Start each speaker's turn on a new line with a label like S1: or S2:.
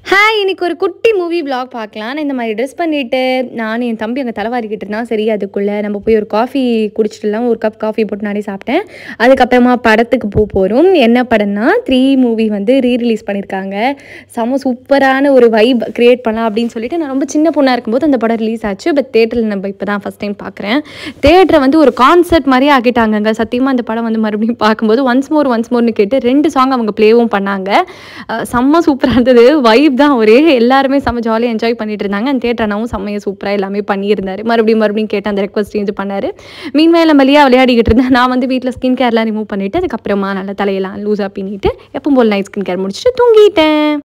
S1: hi இன்னைக்கு ஒரு குட்டி மூவி vlog பார்க்கலாம் நான் இந்த மாதிரி ட்ரெஸ் பண்ணிவிட்டு நான் என் தம்பி அங்கே தலைவாரிக்கிட்டு இருந்தான் சரி அதுக்குள்ளே நம்ம போய் ஒரு காஃபி குடிச்சிட்டுலாம் ஒரு கப் காஃபி போட்டு நானே சாப்பிட்டேன் அதுக்கப்புறமா படத்துக்கு போக போகிறோம் என்ன படம்னா த்ரீ மூவி வந்து ரீ ரிலீஸ் பண்ணியிருக்காங்க செம சூப்பரான ஒரு வைப் க்ரியேட் பண்ணலாம் அப்படின்னு சொல்லிட்டு நான் ரொம்ப சின்ன பொண்ணாக இருக்கும்போது அந்த படம் ரிலீஸ் ஆச்சு பட் தேட்டரில் நம்ம இப்போ தான் ஃபஸ்ட் டைம் பார்க்குறேன் தேட்டரை வந்து ஒரு கான்சர்ட் மாதிரியே ஆக்கிட்டாங்கங்க சத்தியமாக அந்த படம் வந்து மறுபடியும் பார்க்கும்போது ஒன்ஸ் மோர் ஒன்ஸ் மோர்னு கேட்டு ரெண்டு சாங் அவங்க ப்ளேவும் பண்ணாங்க அஹ் செம்ம சூப்பராக இருந்தது வைப் தான் ஒரே எல்லாருமே செம்ம ஜாலியாக என்ஜாய் பண்ணிட்டு இருந்தாங்க அந்த தேட்டர் அண்ணாவும் செம்மையாக சூப்பராக எல்லாமே பண்ணியிருந்தாரு மறுபடியும் மறுபடியும் கேட்டு அந்த ரெக்வஸ்ட் சேஞ்ச் பண்ணாரு மீன்மேல மலியாக விளையாடிக்கிட்டு இருந்தேன் நான் வந்து வீட்டில் ஸ்கின் கேர்லாம் ரிமூவ் பண்ணிவிட்டு அதுக்கப்புறமா நல்லா தலையெல்லாம் லூஸாக பின்னிட்டு எப்பவும் போல் நைட் ஸ்கின் கேர் முடிச்சுட்டு தூங்கிட்டேன்